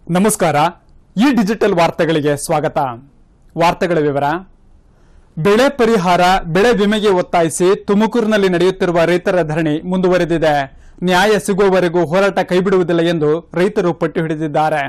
ನಮಸ್ಕಾರ ಈ ಡಿಜಿಟಲ್ ವಾರ್ತೆಗಳಿಗೆ ಸ್ವಾಗತ ವಾರ್ತೆಗಳ ವಿವರ ಬೆಳೆ ಪರಿಹಾರ ಬೆಳೆ ವಿಮೆಗೆ ಒತ್ತಾಯಿಸಿ ತುಮಕೂರಿನಲ್ಲಿ ನಡೆಯುತ್ತಿರುವ ರೈತರ ಧರಣಿ ಮುಂದುವರೆದಿದೆ ನ್ಯಾಯ ಸಿಗುವವರೆಗೂ ಹೋರಾಟ ಕೈಬಿಡುವುದಿಲ್ಲ ಎಂದು ರೈತರು ಪಟ್ಟು ಹಿಡಿದಿದ್ದಾರೆ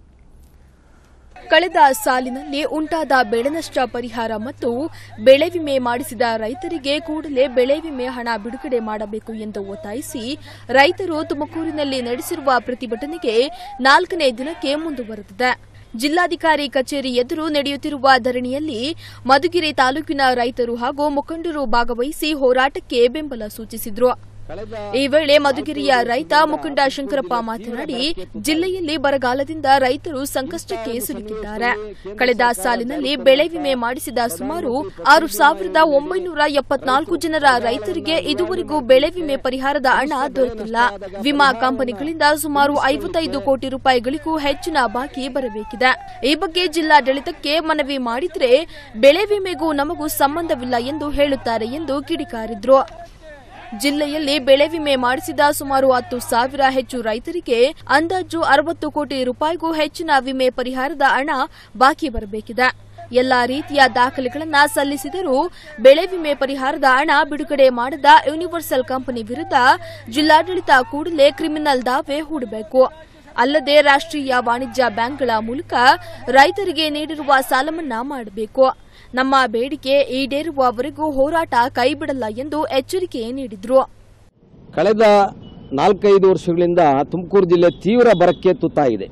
ಕಳೆದ ಸಾಲಿನಲ್ಲಿ ಉಂಟಾದ ಬೆಳೆ ನಷ್ಟ ಪರಿಹಾರ ಮತ್ತು ಬೆಳೆ ವಿಮೆ ಮಾಡಿಸಿದ ರೈತರಿಗೆ ಕೂಡಲೇ ಬೆಳೆ ವಿಮೆ ಹಣ ಬಿಡುಗಡೆ ಮಾಡಬೇಕು ಎಂದು ಒತ್ತಾಯಿಸಿ ರೈತರು ತುಮಕೂರಿನಲ್ಲಿ ನಡೆಸಿರುವ ಪ್ರತಿಭಟನೆಗೆ ನಾಲ್ಕನೇ ದಿನಕ್ಕೆ ಮುಂದುವರೆದಿದೆ ಜಿಲ್ಲಾಧಿಕಾರಿ ಕಚೇರಿ ಎದುರು ನಡೆಯುತ್ತಿರುವ ಧರಣಿಯಲ್ಲಿ ಮಧುಗಿರಿ ತಾಲೂಕಿನ ರೈತರು ಹಾಗೂ ಮುಖಂಡರು ಭಾಗವಹಿಸಿ ಹೋರಾಟಕ್ಕೆ ಬೆಂಬಲ ಸೂಚಿಸಿದರು ಈ ವೇಳೆ ಮಧುಗಿರಿಯ ರೈತ ಮುಖಂಡ ಶಂಕರಪ್ಪ ಮಾತನಾಡಿ ಜಿಲ್ಲೆಯಲ್ಲಿ ಬರಗಾಲದಿಂದ ರೈತರು ಸಂಕಷ್ಟಕ್ಕೆ ಸಿಲುಕಿದ್ದಾರೆ ಕಳೆದ ಸಾಲಿನಲ್ಲಿ ಬೆಳೆ ವಿಮೆ ಮಾಡಿಸಿದ ಸುಮಾರು ಆರು ಸಾವಿರದ ಒಂಬೈನೂರ ಎಪ್ಪತ್ನಾಲ್ಕು ಜನರ ರೈತರಿಗೆ ಇದುವರೆಗೂ ಬೆಳೆ ವಿಮೆ ಪರಿಹಾರದ ಹಣ ದೊರೆತಿಲ್ಲ ವಿಮಾ ಕಂಪನಿಗಳಿಂದ ಸುಮಾರು ಐವತ್ತೈದು ಕೋಟಿ ರೂಪಾಯಿಗಳಿಗೂ ಹೆಚ್ಚಿನ ಬಾಕಿ ಬರಬೇಕಿದೆ ಈ ಬಗ್ಗೆ ಜಿಲ್ಲಾಡಳಿತಕ್ಕೆ ಮನವಿ ಮಾಡಿದ್ರೆ ಬೆಳೆ ವಿಮೆಗೂ ನಮಗೂ ಸಂಬಂಧವಿಲ್ಲ ಎಂದು ಹೇಳುತ್ತಾರೆ ಎಂದು ಕಿಡಿಕಾರಿದ್ರು ಜಿಲ್ಲೆಯಲ್ಲಿ ಬೆಳೆ ವಿಮೆ ಮಾಡಿಸಿದ ಸುಮಾರು ಹತ್ತು ಸಾವಿರ ಹೆಚ್ಚು ರೈತರಿಗೆ ಅಂದಾಜು ಅರವತ್ತು ಕೋಟಿ ರೂಪಾಯಿಗೂ ಹೆಚ್ಚಿನ ವಿಮೆ ಪರಿಹಾರದ ಹಣ ಬಾಕಿ ಬರಬೇಕಿದೆ ಎಲ್ಲಾ ರೀತಿಯ ದಾಖಲೆಗಳನ್ನ ಸಲ್ಲಿಸಿದರೂ ಬೆಳೆ ವಿಮೆ ಪರಿಹಾರದ ಹಣ ಬಿಡುಗಡೆ ಮಾಡದ ಯೂನಿವರ್ಸಲ್ ಕಂಪನಿ ವಿರುದ್ಧ ಜಿಲ್ಲಾಡಳಿತ ಕೂಡಲೇ ಕ್ರಿಮಿನಲ್ ದಾವೆ ಹೂಡಬೇಕು ಅಲ್ಲದೆ ರಾಷ್ಟ್ರೀಯ ವಾಣಿಜ್ಯ ಬ್ಯಾಂಕ್ಗಳ ಮೂಲಕ ರೈತರಿಗೆ ನೀಡಿರುವ ಸಾಲಮನ್ನಾ ಮಾಡಬೇಕು ನಮ್ಮ ಬೇಡಿಕೆ ಈಡೇರುವವರೆಗೂ ಹೋರಾಟ ಕೈಬಿಡಲ್ಲ ಎಂದು ಎಚ್ಚರಿಕೆ ನೀಡಿದ್ರು ಕಳೆದ ನಾಲ್ಕೈದು ವರ್ಷಗಳಿಂದ ತುಮಕೂರು ಜಿಲ್ಲೆ ತೀವ್ರ ಬರಕ್ಕೆ ತುತ್ತಾಗಿದೆ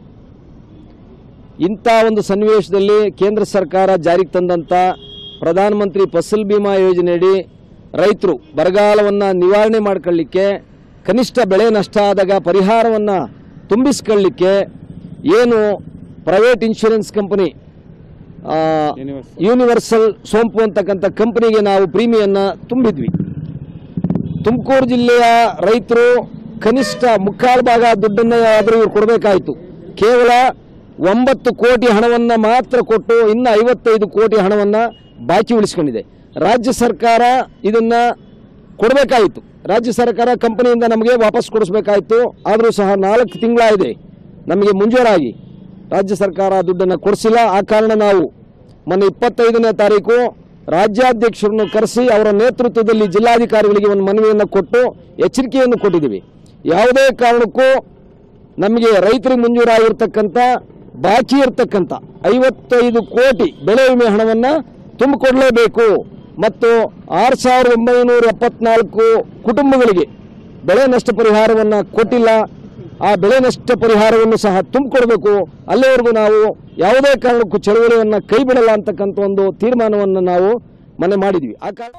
ಇಂಥ ಒಂದು ಸನ್ನಿವೇಶದಲ್ಲಿ ಕೇಂದ್ರ ಸರ್ಕಾರ ಜಾರಿಗೆ ತಂದಂಥ ಪ್ರಧಾನಮಂತ್ರಿ ಫಸಲ್ ಬಿಮಾ ಯೋಜನೆಯಡಿ ರೈತರು ಬರಗಾಲವನ್ನು ನಿವಾರಣೆ ಮಾಡ್ಕೊಳ್ಳಿಕ್ಕೆ ಕನಿಷ್ಠ ಬೆಳೆ ನಷ್ಟ ಆದಾಗ ಪರಿಹಾರವನ್ನು ತುಂಬಿಸ್ಕೊಳ್ಳಿಕ್ಕೆ ಏನು ಪ್ರೈವೇಟ್ ಇನ್ಶೂರೆನ್ಸ್ ಕಂಪನಿ ಆ, ಯೂನಿವರ್ಸಲ್ ಸೋಂಪು ಅಂತಕ್ಕಂಥ ಕಂಪನಿಗೆ ನಾವು ಪ್ರೀಮಿಯನ್ನ ತುಂಬಿದ್ವಿ ತುಮಕೂರು ಜಿಲ್ಲೆಯ ರೈತರು ಕನಿಷ್ಠ ಮುಕ್ಕಾಲು ಭಾಗ ದುಡ್ಡನ್ನ ಆದರೂ ಇವ್ರು ಕೊಡಬೇಕಾಯಿತು ಕೇವಲ ಒಂಬತ್ತು ಕೋಟಿ ಹಣವನ್ನು ಮಾತ್ರ ಕೊಟ್ಟು ಇನ್ನು ಐವತ್ತೈದು ಕೋಟಿ ಹಣವನ್ನು ಬಾಕಿ ಉಳಿಸ್ಕೊಂಡಿದೆ ರಾಜ್ಯ ಸರ್ಕಾರ ಇದನ್ನ ಕೊಡಬೇಕಾಯಿತು ರಾಜ್ಯ ಸರ್ಕಾರ ಕಂಪನಿಯಿಂದ ನಮಗೆ ವಾಪಸ್ ಕೊಡಿಸ್ಬೇಕಾಯಿತು ಆದರೂ ಸಹ ನಾಲ್ಕು ತಿಂಗಳಾಗಿದೆ ನಮಗೆ ಮುಂಜೂರಾಗಿ ರಾಜ್ಯ ಸರ್ಕಾರ ದುಡ್ಡನ್ನು ಕೊಡಿಸಿಲ್ಲ ಆ ಕಾರಣ ನಾವು ಮೊನ್ನೆ ಇಪ್ಪತ್ತೈದನೇ ತಾರೀಕು ರಾಜ್ಯಾಧ್ಯಕ್ಷರನ್ನು ಕರೆಸಿ ಅವರ ನೇತೃತ್ವದಲ್ಲಿ ಜಿಲ್ಲಾಧಿಕಾರಿಗಳಿಗೆ ಒಂದು ಮನವಿಯನ್ನು ಕೊಟ್ಟು ಎಚ್ಚರಿಕೆಯನ್ನು ಕೊಟ್ಟಿದ್ದೀವಿ ಯಾವುದೇ ಕಾರಣಕ್ಕೂ ನಮಗೆ ರೈತರಿಗೆ ಮಂಜೂರಾಗಿರ್ತಕ್ಕಂಥ ಬಾಕಿ ಇರ್ತಕ್ಕಂಥ ಐವತ್ತೈದು ಕೋಟಿ ಬೆಳೆ ವಿಮೆ ಹಣವನ್ನು ತುಂಬಿಕೊಡಲೇಬೇಕು ಮತ್ತು ಆರು ಸಾವಿರದ ಒಂಬೈನೂರ ಎಪ್ಪತ್ನಾಲ್ಕು ಕುಟುಂಬಗಳಿಗೆ ಬೆಳೆ ನಷ್ಟ ಪರಿಹಾರವನ್ನು ಕೊಟ್ಟಿಲ್ಲ ಆ ಬೆಳೆ ನಷ್ಟ ಪರಿಹಾರವನ್ನು ಸಹ ತುಂಬಿಕೊಡ್ಬೇಕು ಅಲ್ಲಿವರೆಗೂ ನಾವು ಯಾವುದೇ ಕಾರಣಕ್ಕೂ ಚಳವಳಿಯನ್ನು ಕೈ ಬಿಡಲ್ಲ ಅಂತಕ್ಕಂಥ ಒಂದು ತೀರ್ಮಾನವನ್ನು ನಾವು ಮನೆ ಮಾಡಿದ್ವಿ ಆ ಕಾರಣ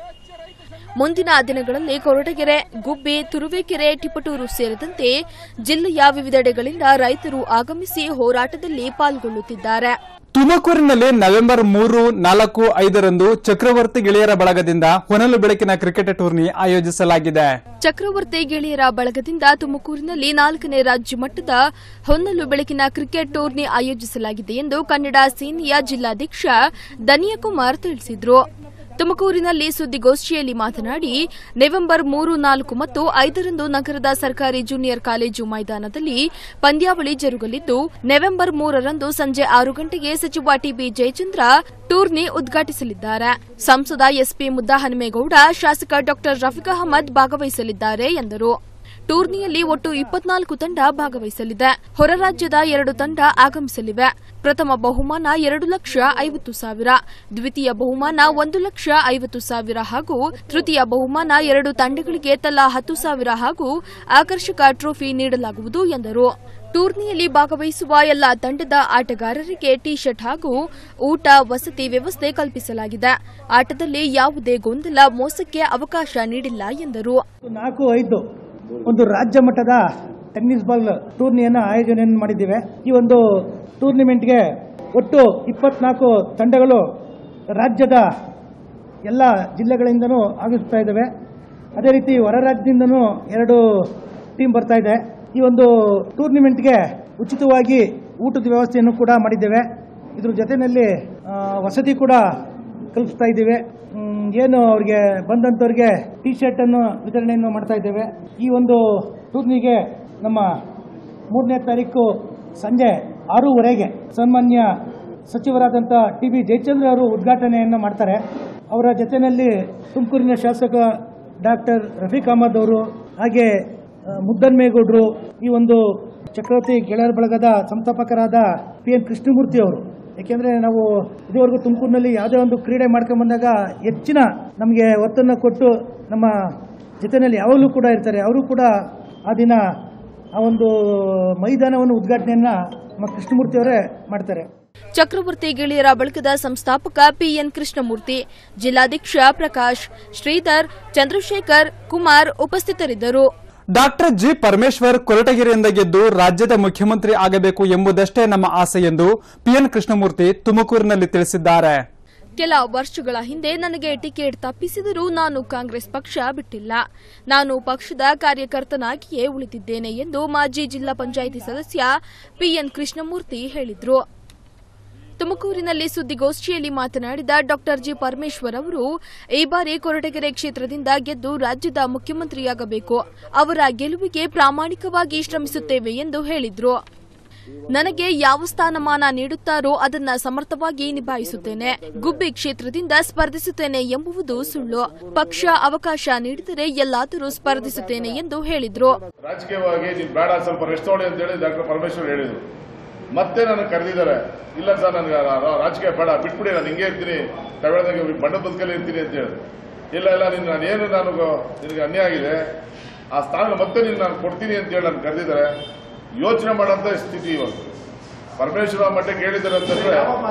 ಮುಂದಿನ ದಿನಗಳಲ್ಲಿ ಕೊರಟಗೆರೆ ಗುಬ್ಬಿ ತುರುವೇಕೆರೆ ಟಿಪಟೂರು ಸೇರಿದಂತೆ ಜಿಲ್ಲೆಯ ವಿವಿಧೆಡೆಗಳಿಂದ ರೈತರು ಆಗಮಿಸಿ ಹೋರಾಟದಲ್ಲಿ ಪಾಲ್ಗೊಳ್ಳುತ್ತಿದ್ದಾರೆ ತುಮಕೂರಿನಲ್ಲಿ ನವೆಂಬರ್ ಮೂರು ನಾಲ್ಕು ಐದರಂದು ಚಕ್ರವರ್ತಿ ಗೆಳೆಯರ ಬಳಗದಿಂದ ಹೊನಲು ಬೆಳಕಿನ ಕ್ರಿಕೆಟ್ ಟೂರ್ನಿ ಆಯೋಜಿಸಲಾಗಿದೆ ಚಕ್ರವರ್ತಿ ಗೆಳೆಯರ ಬಳಗದಿಂದ ತುಮಕೂರಿನಲ್ಲಿ ನಾಲ್ಕನೇ ರಾಜ್ಯ ಮಟ್ಟದ ಹೊನ್ನಲು ಬೆಳಕಿನ ಕ್ರಿಕೆಟ್ ಟೂರ್ನಿ ಆಯೋಜಿಸಲಾಗಿದೆ ಎಂದು ಕನ್ನಡ ಸೇನೆಯ ಜಿಲ್ಲಾಧ್ಯಕ್ಷ ದನಿಯಕುಮಾರ್ ತಿಳಿಸಿದರು ತುಮಕೂರಿನಲ್ಲಿ ಸುದ್ದಿಗೋಷ್ಠಿಯಲ್ಲಿ ಮಾತನಾಡಿ ನವೆಂಬರ್ ಮೂರು ನಾಲ್ಕು ಮತ್ತು ಐದರಂದು ನಗರದ ಸರ್ಕಾರಿ ಜೂನಿಯರ್ ಕಾಲೇಜು ಮೈದಾನದಲ್ಲಿ ಪಂದ್ಯಾವಳಿ ಜರುಗಲಿದ್ದು ನವೆಂಬರ್ ಮೂರರಂದು ಸಂಜೆ ಆರು ಗಂಟೆಗೆ ಸಚಿವ ಟಿಬಿ ಜಯಚಂದ್ರ ಟೂರ್ನಿ ಉದ್ಘಾಟಿಸಲಿದ್ದಾರೆ ಸಂಸದ ಎಸ್ಪಿ ಮುದ್ದಹನುಮೇಗೌಡ ಶಾಸಕ ಡಾ ರಫೀಕ್ ಅಹಮದ್ ಭಾಗವಹಿಸಲಿದ್ದಾರೆ ಎಂದರು ಟೂರ್ನಿಯಲ್ಲಿ ಒಟ್ಟು ಇಪ್ಪತ್ನಾಲ್ಕು ತಂಡ ಭಾಗವಹಿಸಲಿದೆ ಹೊರ ರಾಜ್ಯದ ಎರಡು ತಂಡ ಆಗಮಿಸಲಿವೆ ಪ್ರಥಮ ಬಹುಮಾನ ಎರಡು ಲಕ್ಷ ಐವತ್ತು ಸಾವಿರ ದ್ವಿತೀಯ ಬಹುಮಾನ ಒಂದು ಲಕ್ಷ ಐವತ್ತು ಸಾವಿರ ಹಾಗೂ ತೃತೀಯ ಬಹುಮಾನ ಎರಡು ತಂಡಗಳಿಗೆ ತಲಾ ಹತ್ತು ಸಾವಿರ ಹಾಗೂ ಆಕರ್ಷಕ ಟ್ರೋಫಿ ನೀಡಲಾಗುವುದು ಎಂದರು ಟೂರ್ನಿಯಲ್ಲಿ ಭಾಗವಹಿಸುವ ಎಲ್ಲಾ ತಂಡದ ಆಟಗಾರರಿಗೆ ಟಿ ಶರ್ಟ್ ಹಾಗೂ ಊಟ ವಸತಿ ವ್ಯವಸ್ಥೆ ಕಲ್ಪಿಸಲಾಗಿದೆ ಆಟದಲ್ಲಿ ಯಾವುದೇ ಗೊಂದಲ ಮೋಸಕ್ಕೆ ಅವಕಾಶ ನೀಡಿಲ್ಲ ಎಂದರು ನಾಲ್ಕು ಐದು ಒಂದು ರಾಜ್ಯ ಮಟ್ಟದ ಟೆನ್ನಿಸ್ ಬಾಲ್ ಟೂರ್ನಿಯನ್ನು ಆಯೋಜನೆಯನ್ನು ಮಾಡಿದ್ದೇವೆ ಈ ಒಂದು ಟೂರ್ನಿಮೆಂಟ್ಗೆ ಒಟ್ಟು ಇಪ್ಪತ್ನಾಲ್ಕು ತಂಡಗಳು ರಾಜ್ಯದ ಎಲ್ಲ ಜಿಲ್ಲೆಗಳಿಂದನೂ ಆಗಮಿಸ್ತಾ ಇದ್ದಾವೆ ಅದೇ ರೀತಿ ಹೊರ ರಾಜ್ಯದಿಂದನೂ ಎರಡು ಟೀಮ್ ಬರ್ತಾ ಇದೆ ಈ ಒಂದು ಟೂರ್ನಿಮೆಂಟ್ಗೆ ಉಚಿತವಾಗಿ ಊಟದ ವ್ಯವಸ್ಥೆಯನ್ನು ಕೂಡ ಮಾಡಿದ್ದೇವೆ ಇದ್ರ ಜೊತೆಯಲ್ಲಿ ಆ, ವಸತಿ ಕೂಡ ಕಲ್ಪಿಸ್ತಾ ಇದ್ದೇವೆ ಹ್ಮ್, ಏನು ಅವ್ರಿಗೆ ಬಂದಂಥವ್ರಿಗೆ ಟಿ ಶರ್ಟ್ ಅನ್ನು ವಿತರಣೆಯನ್ನು ಮಾಡ್ತಾ ಇದ್ದೇವೆ ಈ ಒಂದು ಟೂರ್ನಿಗೆ ನಮ್ಮ ಮೂರನೇ ತಾರೀಕು ಸಂಜೆ ಆರೂವರೆಗೆ ಸನ್ಮಾನ್ಯ ಸಚಿವರಾದಂಥ ಟಿ ಬಿ ಜಯಚಂದ್ರ ಅವರು ಉದ್ಘಾಟನೆಯನ್ನು ಮಾಡ್ತಾರೆ ಅವರ ಜೊತೆಯಲ್ಲಿ ತುಮಕೂರಿನ ಶಾಸಕ ಡಾಕ್ಟರ್ ರಫೀಕ್ ಅಹಮದ್ ಅವರು ಹಾಗೆ ಆ, ಮುದ್ದನ್ಮೇಗೌಡರು ಈ ಒಂದು ಚಕ್ರವರ್ತಿ ಗೆಳೆಯರ ಬಳಗದ ಸಂಸ್ಥಾಪಕರಾದ ಪಿ ಎನ್ ಕೃಷ್ಣಮೂರ್ತಿ ಅವರು ಏಕೆಂದರೆ ನಾವು ಇದುವರೆಗೂ ತುಮಕೂರಿನಲ್ಲಿ ಯಾವುದೇ ಒಂದು ಕ್ರೀಡೆ ಮಾಡ್ಕೊಂಡು ಬಂದಾಗ ಹೆಚ್ಚಿನ ನಮಗೆ ಒತ್ತನ್ನು ಕೊಟ್ಟು ನಮ್ಮ ಜೊತೆಯಲ್ಲಿ ಯಾವಾಗಲೂ ಕೂಡ ಇರ್ತಾರೆ ಅವರು ಕೂಡ ಆ ದಿನ ಆ ಒಂದು ಮೈದಾನವನ್ನು ಉದ್ಘಾಟನೆಯನ್ನ ನಮ್ಮ ಕೃಷ್ಣಮೂರ್ತಿ ಅವರೇ ಮಾಡ್ತಾರೆ ಚಕ್ರವರ್ತಿ ಗೆಳೆಯರ ಬಳಗದ ಸಂಸ್ಥಾಪಕ ಪಿಎನ್ ಕೃಷ್ಣಮೂರ್ತಿ ಜಿಲ್ಲಾಧ್ಯಕ್ಷ ಪ್ರಕಾಶ್ ಶ್ರೀಧರ್ ಚಂದ್ರಶೇಖರ್ ಕುಮಾರ್ ಉಪಸ್ಥಿತರಿದ್ದರು ಡಾಕ್ಟರ್ ಜಿ ಪರಮೇಶ್ವರ್ ಕೊರಟಗೆರೆಯಿಂದ ಗೆದ್ದು ರಾಜ್ಯದ ಮುಖ್ಯಮಂತ್ರಿ ಆಗಬೇಕು ಎಂಬುದಷ್ಟೇ ನಮ್ಮ ಆಸೆ ಎಂದು ಪಿಎನ್ ಕೃಷ್ಣಮೂರ್ತಿ ತುಮಕೂರಿನಲ್ಲಿ ತಿಳಿಸಿದ್ದಾರೆ ಕೆಲ ವರ್ಷಗಳ ಹಿಂದೆ ನನಗೆ ಟಿಕೆಟ್ ತಪ್ಪಿಸಿದರೂ ನಾನು ಕಾಂಗ್ರೆಸ್ ಪಕ್ಷ ಬಿಟ್ಟಿಲ್ಲ ನಾನು ಪಕ್ಷದ ಕಾರ್ಯಕರ್ತನಾಗಿಯೇ ಉಳಿದಿದ್ದೇನೆ ಎಂದು ಮಾಜಿ ಜಿಲ್ಲಾ ಪಂಚಾಯಿತಿ ಸದಸ್ಯ ಪಿಎನ್ ಕೃಷ್ಣಮೂರ್ತಿ ಹೇಳಿದರು ತುಮಕೂರಿನಲ್ಲಿ ಸುದ್ದಿಗೋಷ್ಠಿಯಲ್ಲಿ ಮಾತನಾಡಿದ ಡಾಕ್ಟರ್ ಜಿ ಪರಮೇಶ್ವರ್ ಅವರು ಈ ಬಾರಿ ಕೊರಟಗೆರೆ ಕ್ಷೇತ್ರದಿಂದ ಗೆದ್ದು ರಾಜ್ಯದ ಮುಖ್ಯಮಂತ್ರಿಯಾಗಬೇಕು ಅವರ ಗೆಲುವಿಗೆ ಪ್ರಾಮಾಣಿಕವಾಗಿ ಶ್ರಮಿಸುತ್ತೇವೆ ಎಂದು ಹೇಳಿದರು ನನಗೆ ಯಾವ ಸ್ಥಾನಮಾನ ನೀಡುತ್ತಾರೋ ಅದನ್ನ ಸಮರ್ಥವಾಗಿ ನಿಭಾಯಿಸುತ್ತೇನೆ ಗುಬ್ಬಿ ಕ್ಷೇತ್ರದಿಂದ ಸ್ಪರ್ಧಿಸುತ್ತೇನೆ ಎಂಬುವುದು ಸುಳ್ಳು ಪಕ್ಷ ಅವಕಾಶ ನೀಡಿದರೆ ಎಲ್ಲಾದರೂ ಸ್ಪರ್ಧಿಸುತ್ತೇನೆ ಎಂದು ಹೇಳಿದ್ರು ರಾಜಕೀಯವಾಗಿ ನೀವು ಬೇಡ ಸ್ವಲ್ಪ ರೆಸ್ಟ್ ತಗೊಳ್ಳಿ ಅಂತ ಹೇಳಿ ಡಾಕ್ಟರ್ ಪರಮೇಶ್ವರ್ ಹೇಳಿದ್ರು ಮತ್ತೆ ನನಗೆ ಕರೆದಿದ್ದಾರೆ ಇಲ್ಲ ಸರ್ ನನಗೆ ರಾ- ರಾ- ರಾಜಕೀಯ ಬೇಡ ಬಿಟ್ಬಿಡಿ ನಾನು ಹಿಂಗೆ ಇರ್ತೀನಿ ತಗೊಳ್ದಂಗೆ ಬಣ್ಣ ಬದುಕಲ್ಲಿ ಇರ್ತೀನಿ ಅಂತ ಹೇಳಿದ್ರು ಇಲ್ಲ ಇಲ್ಲ ನಿನ್ನ ನಾನೇನು ನಾನು ನಿನಗೆ ಅನ್ಯಾಯ ಆಗಿದೆ ಆ ಸ್ಥಾನ ಮತ್ತೆ ನಿನ್ಗೆ ನಾನು ಕೊಡ್ತೀನಿ ಅಂತ ಹೇಳಿ ನಾನು ಕರೆದಿದ್ದಾರೆ ಯೋಚನೆ ಮಾಡೋಂಥ ಸ್ಥಿತಿ ಇವತ್ತು ಪರಮೇಶ್ವರ ಮಟ್ಟಕ್ಕೆ ಹೇಳಿದ್ದಾರೆ ಅಂತಂದ್ರೆ